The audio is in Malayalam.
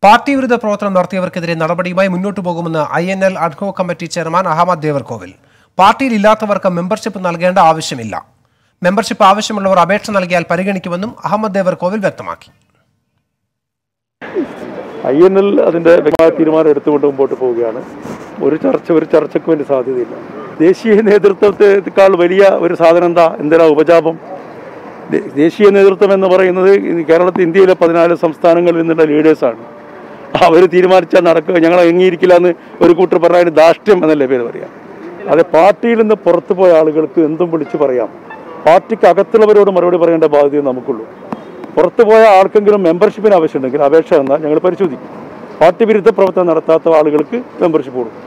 പാർട്ടി വിരുദ്ധ പ്രവർത്തനം നടത്തിയവർക്കെതിരെ നടപടിയുമായി മുന്നോട്ടു പോകുമെന്ന് I N L ad hoc committee chairman Ahammad Devarkovil പാർട്ടിയിൽ ഇല്ലാത്തവർക്ക് മെമ്പർഷിപ്പ് നൽകേണ്ട ആവശ്യമില്ല മെമ്പർഷിപ്പ് ആവശ്യമുള്ളവർ അപേക്ഷ നൽകിയാൽ പരിഗണിക്കുമെന്നും അഹമ്മദ് ദേവർകോവിൽ വ്യക്തമാക്കി ഐ എൻ എൽ അതിൻ്റെ വ്യക്തമായ തീരുമാനം എടുത്തുകൊണ്ട് മുമ്പോട്ട് പോവുകയാണ് ഒരു ചർച്ച ഒരു ചർച്ചയ്ക്ക് വേണ്ടി സാധ്യതയില്ല ദേശീയ നേതൃത്വത്തെക്കാൾ വലിയ ഒരു സാധനം എന്താ എന്തിനാ ഉപജാപം ദേ- ദേശീയ നേതൃത്വം എന്ന് പറയുന്നത് ഈ കേരളത്തിൽ ഇന്ത്യയിലെ പതിനാല് സംസ്ഥാനങ്ങളിൽ നിന്നുള്ള ലീഡേഴ്സാണ് അവർ തീരുമാനിച്ചാൽ നടക്കുക ഞങ്ങൾ എങ്ങിയിരിക്കില്ല എന്ന് ഒരു കൂട്ടർ പറഞ്ഞാൽ അതിന് ധാർഷ്ട്യം എന്നല്ലേ പേര് പറയാം അതെ പാർട്ടിയിൽ നിന്ന് പുറത്തു പോയ ആളുകൾക്ക് എന്തും വിളിച്ചു പറയാം പാർട്ടിക്ക് അകത്തുള്ളവരോട് മറുപടി പറയേണ്ട ബാധ്യത നമുക്കുള്ളൂ പുറത്തു പോയ ആർക്കെങ്കിലും മെമ്പർഷിപ്പിന് ആവശ്യമുണ്ടെങ്കിൽ അപേക്ഷ എന്നാൽ ഞങ്ങൾ പരിശോധിക്കും പാർട്ടി വിരുദ്ധ പ്രവർത്തനം നടത്താത്ത ആളുകൾക്ക് മെമ്പർഷിപ്പ് കൊടുക്കും